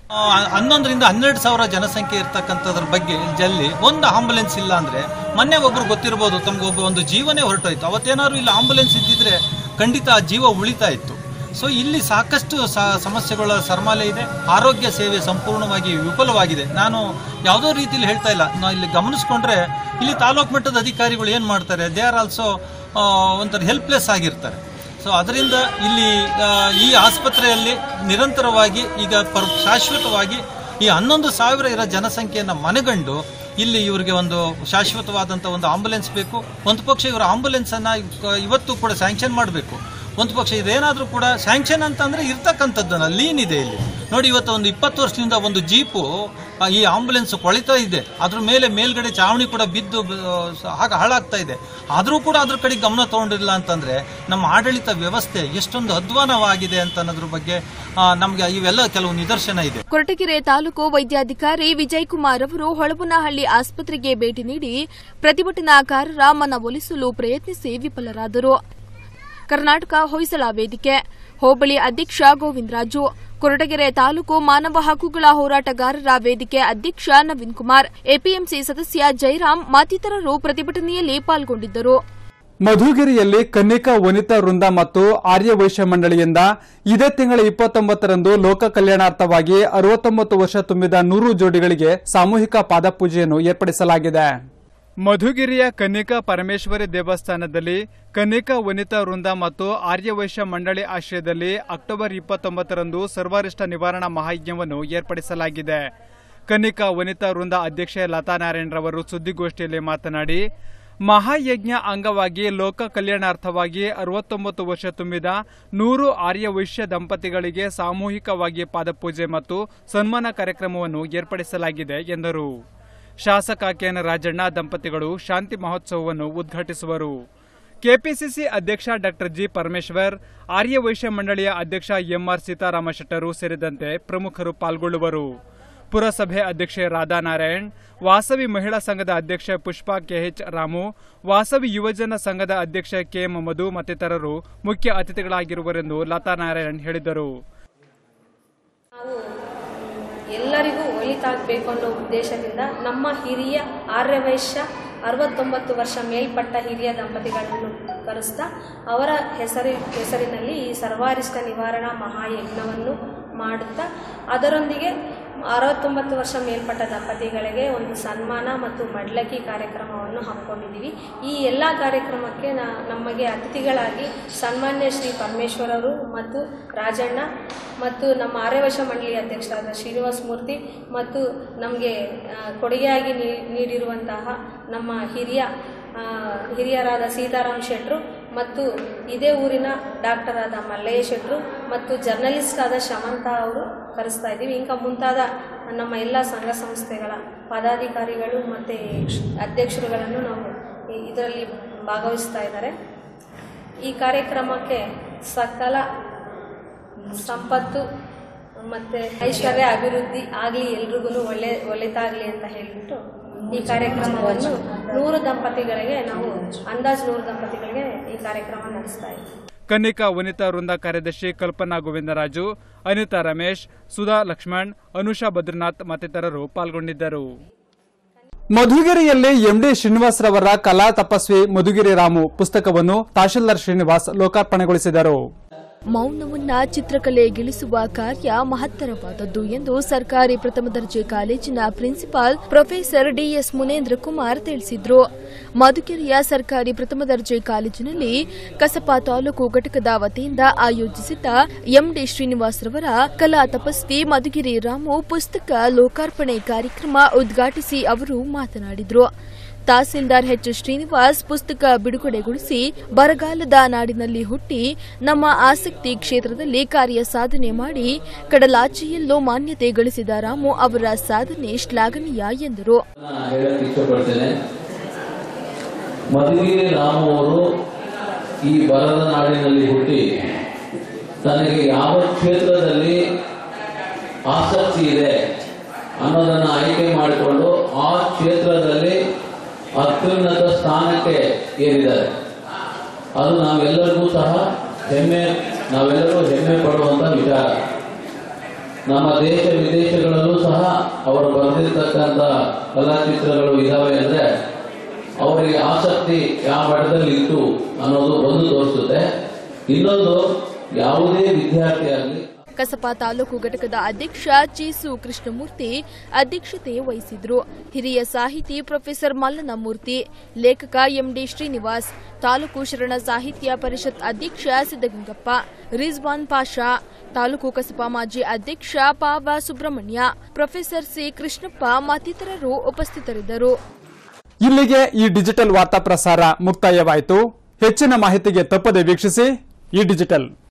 ಆ, ಹನ್ನೊಂದರಿಂದ ಹನ್ನೆರಡು ಸಾವಿರ ಜನಸಂಖ್ಯೆ ಇರ್ತಕ್ಕಂಥದ್ರ ಬಗ್ಗೆ ಜಲ್ಲಿ ಒಂದು ಆಂಬುಲೆನ್ಸ್ ಇಲ್ಲ ಅಂದ್ರೆ ಮೊನ್ನೆ ಒಬ್ರು ಗೊತ್ತಿರ್ಬೋದು ತಮ್ಗೊಬ್ಬ ಒಂದು ಜೀವನೇ ಹೊರಟೋಯ್ತು ಅವತ್ತೇನಾದ್ರು ಇಲ್ಲಿ ಆಂಬುಲೆನ್ಸ್ ಇದ್ದಿದ್ರೆ ಖಂಡಿತ ಆ ಜೀವ ಉಳಿತಾ ಇತ್ತು ಸೊ ಇಲ್ಲಿ ಸಾಕಷ್ಟು ಸ- ಸಮಸ್ಯೆಗಳ ಸರ್ಮಾಲೆ ಇದೆ ಆರೋಗ್ಯ ಸೇವೆ ಸಂಪೂರ್ಣವಾಗಿ ವಿಫಲವಾಗಿದೆ ನಾನು ಯಾವುದೋ ರೀತಿಯಲ್ಲಿ ಹೇಳ್ತಾ ಇಲ್ಲ ನಾವು ಇಲ್ಲಿ ಗಮನಿಸ್ಕೊಂಡ್ರೆ ಇಲ್ಲಿ ತಾಲೂಕು ಮಟ್ಟದ ಅಧಿಕಾರಿಗಳು ಏನು ಮಾಡ್ತಾರೆ ದೇ ಆರ್ ಆಲ್ಸೋ ಒಂಥರ ಹೆಲ್ಪ್ಲೆಸ್ ಆಗಿರ್ತಾರೆ ಸೊ ಅದರಿಂದ ಇಲ್ಲಿ ಆ, ಈ ಆಸ್ಪತ್ರೆಯಲ್ಲಿ ನಿರಂತರವಾಗಿ ಈಗ ಪರ್ ಶಾಶ್ವತವಾಗಿ ಈ ಹನ್ನೊಂದು ಸಾವಿರ ಇರೋ ಜನಸಂಖ್ಯೆಯನ್ನು ಮನಗಂಡು ಇಲ್ಲಿ ಇವರಿಗೆ ಒಂದು ಶಾಶ್ವತವಾದಂಥ ಒಂದು ಆಂಬುಲೆನ್ಸ್ ಬೇಕು ಒಂದು ಪಕ್ಷ ಇವರ ಆಂಬುಲೆನ್ಸನ್ನು ಇವತ್ತು ಕೂಡ ಸ್ಯಾಂಕ್ಷನ್ ಮಾಡಬೇಕು ಒಂದು ಪಕ್ಷ ಇದೇನಾದರೂ ಕೂಡ ಸ್ಯಾಂಕ್ಷನ್ ಅಂತಂದ್ರೆ ಇರ್ತಕ್ಕಂಥದ್ದನ್ನ ಲೀನ್ ಇದೆ ಇಲ್ಲಿ ನೋಡಿ ಇವತ್ತು ಒಂದು ಇಪ್ಪತ್ತು ವರ್ಷದಿಂದ ಒಂದು ಜೀಪು ಆ, ಈ ಆಂಬುಲೆನ್ಸ್ ಕೊಳಿತಾ ಇದೆ ಅದ್ರ ಮೇಲೆ ಮೇಲ್ಗಡೆ ಚಾವಣಿ ಕೂಡ ಬಿದ್ದು ಆ, ಹಾಗೆ ಹಾಳಾಗ್ತಾ ಇದೆ ಆದರೂ ಕೂಡ ಅದ್ರ ಕಡೆ ಗಮನ ತಗೊಂಡಿಲ್ಲ ಅಂತಂದ್ರೆ ನಮ್ಮ ಆಡಳಿತ ವ್ಯವಸ್ಥೆ ಎಷ್ಟೊಂದು ಅಧ್ವಾನವಾಗಿದೆ ಅಂತ ಅನ್ನೋದ್ರ ಬಗ್ಗೆ ಆ, ನಮ್ಗೆ ಇವೆಲ್ಲ ಕೆಲವು ನಿದರ್ಶನ ಇದೆ ಕೊರಟಗೆರೆ ತಾಲೂಕು ವೈದ್ಯಾಧಿಕಾರಿ ವಿಜಯ್ ಕುಮಾರ್ ಅವರು ಹೊಳಬನಹಳ್ಳಿ ಆಸ್ಪತ್ರೆಗೆ ಭೇಟಿ ನೀಡಿ ಪ್ರತಿಭಟನಾಕಾರರ ಮನವೊಲಿಸಲು ಪ್ರಯತ್ನಿಸಿ ವಿಫಲರಾದರು ಕರ್ನಾಟಕ ಹೊಯ್ಸಳ ವೇದಿಕೆ ಹೋಬಳಿ ಅಧ್ಯಕ್ಷ ಗೋವಿಂದರಾಜು ಕೊರಟಗೆರೆ ತಾಲೂಕು ಮಾನವ ಹಕ್ಕುಗಳ ಹೋರಾಟಗಾರರ ವೇದಿಕೆ ಅಧ್ಯಕ್ಷ ನವೀನ್ ಕುಮಾರ್ ಎಪಿಎಂಸಿ ಸದಸ್ಯ ಜೈರಾಮ್ ಮತ್ತಿತರರು ಪ್ರತಿಭಟನೆಯಲ್ಲಿ ಪಾಲ್ಗೊಂಡಿದ್ದರು ಮಧುಗಿರಿಯಲ್ಲಿ ಕನ್ನಿಕಾ ವನಿತಾ ವೃಂದ ಮತ್ತು ಆರ್ಯ ವೈಶ್ಯ ಮಂಡಳಿಯಿಂದ ಇದೇ ತಿಂಗಳ ಇಪ್ಪತ್ತೊಂಬತ್ತರಂದು ಲೋಕ ಕಲ್ಯಾಣಾರ್ಥವಾಗಿ ಅರವತ್ತೊಂಬತ್ತು ವರ್ಷ ತುಂಬಿದ ನೂರು ಜೋಡಿಗಳಿಗೆ ಸಾಮೂಹಿಕ ಪಾದಪೂಜೆಯನ್ನು ಏರ್ಪಡಿಸಲಾಗಿದೆ ಮಧುಗಿರಿಯ ಕನ್ನಿಕಾ ಪರಮೇಶ್ವರಿ ದೇವಸ್ಥಾನದಲ್ಲಿ ಕನ್ನಿಕಾ ವನಿತಾ ವೃಂದ ಮತ್ತು ಆರ್ಯವೈಶ್ಯ ಮಂಡಳಿ ಆಶ್ರಯದಲ್ಲಿ ಅಕ್ಟೋಬರ್ ಇಪ್ಪತ್ತೊಂಬತ್ತರಂದು ಸರ್ವರಿಷ್ಟ ನಿವಾರಣಾ ಮಹಾಯಜ್ಞವನ್ನು ಏರ್ಪಡಿಸಲಾಗಿದೆ ಕನ್ನಿಕಾ ವನಿತಾ ವೃಂದ ಅಧ್ಯಕ್ಷೆ ಲತಾ ನಾರಾಯಣರವರು ಸುದ್ದಿಗೋಷ್ಠಿಯಲ್ಲಿ ಮಾತನಾಡಿ ಮಹಾಯಜ್ಞ ಅಂಗವಾಗಿ ಲೋಕ ಕಲ್ಯಾಣಾರ್ಥವಾಗಿ ಅರವತ್ತೊಂಬತ್ತು ವರ್ಷ ತುಂಬಿದ ನೂರು ಆರ್ಯವೈಶ್ಯ ದಂಪತಿಗಳಿಗೆ ಸಾಮೂಹಿಕವಾಗಿ ಪಾದಪೂಜೆ ಮತ್ತು ಸನ್ಮಾನ ಕಾರ್ಯಕ್ರಮವನ್ನು ಏರ್ಪಡಿಸಲಾಗಿದೆ ಎಂದರು ಶಾಸಕ ಕೆಎನ್ ರಾಜಣ್ಣ ದಂಪತಿಗಳು ಶಾಂತಿ ಮಹೋತ್ಸವವನ್ನು ಉದ್ಘಾಟಿಸುವರು ಕೆಪಿಸಿಸಿ ಅಧ್ಯಕ್ಷ ಡಾಕ್ಟರ್ ಜಿ ಪರಮೇಶ್ವರ್ ಆರ್ಯ ವೈಶ್ಯ ಮಂಡಳಿಯ ಅಧ್ಯಕ್ಷ ಎಂಆರ್ ಸೀತಾರಾಮ ಶೆಟ್ಟರು ಸೇರಿದಂತೆ ಪ್ರಮುಖರು ಪಾಲ್ಗೊಳ್ಳುವರು ಪುರಸಭೆ ಅಧ್ಯಕ್ಷೆ ರಾಧಾನಾರಾಯಣ್ ವಾಸವಿ ಮಹಿಳಾ ಸಂಘದ ಅಧ್ಯಕ್ಷೆ ಪುಷ್ಪಾ ಕೆಎಚ್ ರಾಮು ವಾಸವಿ ಯುವಜನ ಸಂಘದ ಅಧ್ಯಕ್ಷ ಕೆಎಂ ಮಧು ಮತ್ತಿತರರು ಮುಖ್ಯ ಅತಿಥಿಗಳಾಗಿರುವರೆಂದು ಲತಾ ನಾರಾಯಣ್ ಹೇಳಿದರು ಎಲ್ಲರಿಗೂ ಒಳಿತಾಗಬೇಕು ಅನ್ನೋ ಉದ್ದೇಶದಿಂದ ನಮ್ಮ ಹಿರಿಯ ಆರ್ಯವೈಶ್ಯ ಅರವತ್ತೊಂಬತ್ತು ವರ್ಷ ಮೇಲ್ಪಟ್ಟ ಹಿರಿಯ ದಂಪತಿಗಳನ್ನು ಕರೆಸ್ತಾ ಅವರ ಹೆಸರಿ ಹೆಸರಿನಲ್ಲಿ ಈ ಸರ್ವಾರಿಷ್ಟ ನಿವಾರಣಾ ಮಹಾಯಜ್ಞವನ್ನು ಮಾಡುತ್ತಾ ಅದರೊಂದಿಗೆ ಅರವತ್ತೊಂಬತ್ತು ವರ್ಷ ಮೇಲ್ಪಟ್ಟ ದಂಪತಿಗಳಿಗೆ ಒಂದು ಸನ್ಮಾನ ಮತ್ತು ಮಡ್ಲಕ್ಕಿ ಕಾರ್ಯಕ್ರಮವನ್ನು ಹಮ್ಮಿಕೊಂಡಿದ್ದೀವಿ ಈ ಎಲ್ಲ ಕಾರ್ಯಕ್ರಮಕ್ಕೆ ನಾ ನಮಗೆ ಅತಿಥಿಗಳಾಗಿ ಸನ್ಮಾನ್ಯ ಶ್ರೀ ಪರಮೇಶ್ವರರು ಮತ್ತು ರಾಜಣ್ಣ ಮತ್ತು ನಮ್ಮ ಆರ್ಯವಶ ಮಂಡಳಿ ಅಧ್ಯಕ್ಷರಾದ ಶ್ರೀನಿವಾಸ ಮೂರ್ತಿ ಮತ್ತು ನಮಗೆ ಆ, ಕೊಡುಗೆಯಾಗಿ ನೀ- ನೀಡಿರುವಂತಹ ನಮ್ಮ ಹಿರಿಯ ಆ, ಹಿರಿಯರಾದ ಸೀತಾರಾಮ್ ಶೆಟ್ರು ಮತ್ತು ಇದೇ ಊರಿನ ಡಾಕ್ಟರ್ ಆದ ಮಲ್ಲಯ್ಯ ಶೆಟ್ರು ಮತ್ತು ಜರ್ನಲಿಸ್ಟ್ ಆದ ಶಮಂತ ಅವರು ಕರೆಸ್ತಾ ಇದ್ದೀವಿ ಇಂಕ ಮುಂತಾದ ನಮ್ಮ ಎಲ್ಲ ಸಂಘ ಸಂಸ್ಥೆಗಳ ಪದಾಧಿಕಾರಿಗಳು ಮತ್ತು ಅಧ್ಯಕ್ಷರುಗಳನ್ನು ನಾವು ಇದರಲ್ಲಿ ಭಾಗವಹಿಸ್ತಾ ಇದ್ದಾರೆ ಈ ಕಾರ್ಯಕ್ರಮಕ್ಕೆ ಸಕಲ ಸಂಪತ್ತು ಮತ್ತು ಐಶ್ವರ್ಯ ಅಭಿವೃದ್ಧಿ ಆಗಲಿ ಎಲ್ರಿಗೂ ಒಳ್ಳೆ ಒಳ್ಳೆದಾಗಲಿ ಅಂತ ಹೇಳಿಬಿಟ್ಟು ಈ ಕಾರ್ಯಕ್ರಮವನ್ನು ನೂರು ದಂಪತಿಗಳಿಗೆ ನಾವು ಅಂದಾಜು ನೂರು ದಂಪತಿಗಳಿಗೆ ಈ ಕಾರ್ಯಕ್ರಮ ನಡೆಸ್ತಾ ಇದ್ದೀವಿ ಕನ್ನಿಕಾ ವನಿತಾ ವೃಂದ ಕಾರ್ಯದರ್ಶಿ ಕಲ್ಪನಾ ಗೋವಿಂದರಾಜು ಅನಿತಾ ರಮೇಶ್ ಸುಧಾ ಲಕ್ಷ್ಮಣ್ ಅನುಷಾ ಬದ್ರಿನಾಥ್ ಮತ್ತಿತರರು ಪಾಲ್ಗೊಂಡಿದ್ದರು ಮಧುಗಿರಿಯಲ್ಲಿ ಎಂಡಿ ಶ್ರೀನಿವಾಸ್ ರವರ ಕಲಾ ತಪಸ್ವಿ ಮಧುಗಿರಿ ರಾಮು ಪುಸ್ತಕವನ್ನು ತಹಶೀಲ್ದಾರ್ ಶ್ರೀನಿವಾಸ್ ಲೋಕಾರ್ಪಣೆಗೊಳಿಸಿದರು ಮೌನವನ್ನ ಚಿತ್ರಕಲೆಗಿಳಿಸುವ ಕಾರ್ಯ ಮಹತ್ತರವಾದದ್ದು ಎಂದು ಸರ್ಕಾರಿ ಪ್ರಥಮ ದರ್ಜೆ ಕಾಲೇಜಿನ principal professor DS Munendra Kumar ತಿಳಿಸಿದ್ರು ಮಧುಗಿರಿಯ ಸರ್ಕಾರಿ ಪ್ರಥಮ ದರ್ಜೆ ಕಾಲೇಜಿನಲ್ಲಿ ಕಸಪಾ ತಾಲೂಕು ಘಟಕದ ವತಿಯಿಂದ ಆಯೋಜಿಸಿದ್ದ ಎಂಡಿ ಶ್ರೀನಿವಾಸ್ ರವರ ಕಲಾ ತಪಸ್ವಿ ಮಧುಗಿರಿ ರಾಮು ಪುಸ್ತಕ ಲೋಕಾರ್ಪಣೆ ಕಾರ್ಯಕ್ರಮ ಉದ್ಘಾಟಿಸಿ ಅವರು ಮಾತನಾಡಿದರು ತಹಸೀಲ್ದಾರ್ ಎಚ್ ಶ್ರೀನಿವಾಸ್ ಪುಸ್ತಕ ಬಿಡುಗಡೆಗೊಳಿಸಿ ಬರಗಾಲದ ನಾಡಿನಲ್ಲಿ ಹುಟ್ಟಿ ನಮ್ಮ ಆಸಕ್ತಿ ಕ್ಷೇತ್ರದಲ್ಲಿ ಕಾರ್ಯ ಸಾಧನೆ ಮಾಡಿ ಕಡಲಾಚೆಯಲ್ಲೂ ಮಾನ್ಯತೆ ಗಳಿಸಿದ ರಾಮು ಅವರ ಸಾಧನೆ ಶ್ಲಾಘನೀಯ ಎಂದರು ಹೇಳಕ್ ಇಷ್ಟಪಡ್ತೇನೆ ಮಧುಗಿರಿ ರಾಮು ಅವರು ಈ ಬರದ ನಾಡಿನಲ್ಲಿ ಹುಟ್ಟಿ ತನಗೆ ಯಾವ ಕ್ಷೇತ್ರದಲ್ಲಿ ಆಸಕ್ತಿ ಇದೆ ಅನ್ನೋದನ್ನ ಆಯ್ಕೆ ಮಾಡಿಕೊಂಡು ಆ ಕ್ಷೇತ್ರದಲ್ಲಿ ಅತ್ಯುನ್ನತ ಸ್ಥಾನಕ್ಕೆ ಏರಿದ್ದಾರೆ ಅದು ನಾವೆಲ್ಲರಿಗೂ ಸಹ ಹೆಮ್ಮೆ ನಾವೆಲ್ಲರೂ ಹೆಮ್ಮೆ ಪಡುವಂತ ವಿಚಾರ ನಮ್ಮ ದೇಶ ವಿದೇಶಗಳಲ್ಲೂ ಸಹ ಅವರು ಬರೆದಿರ್ತಕ್ಕಂಥ ಕಲಾಚಿತ್ರಗಳು ಇದಾವೆ ಅಂದ್ರೆ ಅವರಿಗೆ ಆಸಕ್ತಿ ಯಾವ ಮಟ್ಟದಲ್ಲಿ ಇತ್ತು ಅನ್ನೋದು ಒಂದು ತೋರಿಸುತ್ತೆ ಇನ್ನೊಂದು ಯಾವುದೇ ವಿದ್ಯಾರ್ಥಿ ಆಗಲಿ ಕಸಪ ತಾಲೂಕು ಘಟಕದ ಅಧ್ಯಕ್ಷ ಚೀಸು ಕೃಷ್ಣಮೂರ್ತಿ ಅಧ್ಯಕ್ಷತೆ ವಹಿಸಿದ್ರು ಹಿರಿಯ ಸಾಹಿತಿ ಪ್ರೊಫೆಸರ್ ಮಲ್ಲನಮೂರ್ತಿ ಲೇಖಕ ಎಂಡಿ ಶ್ರೀನಿವಾಸ್ ತಾಲೂಕು ಶರಣ ಸಾಹಿತ್ಯ ಪರಿಷತ್ ಅಧ್ಯಕ್ಷ ಸಿದ್ದಗಂಗಪ್ಪ ರಿಜ್ವಾನ್ ಪಾಷಾ ತಾಲೂಕು ಕಸಪ ಮಾಜಿ ಅಧ್ಯಕ್ಷ ಪಾವ ಸುಬ್ರಹ್ಮಣ್ಯ ಪ್ರೊಫೆಸರ್ ಸಿ ಕೃಷ್ಣಪ್ಪ ಮತ್ತಿತರರು ಉಪಸ್ಥಿತರಿದ್ದರು ಇಲ್ಲಿಗೆ ಈ ಡಿಜಿಟಲ್ ವಾರ್ತಾ ಪ್ರಸಾರ ಮುಕ್ತಾಯವಾಯಿತು ಹೆಚ್ಚಿನ ಮಾಹಿತಿಗೆ ತಪ್ಪದೆ ವೀಕ್ಷಿಸಿ ಈ ಡಿಜಿಟಲ್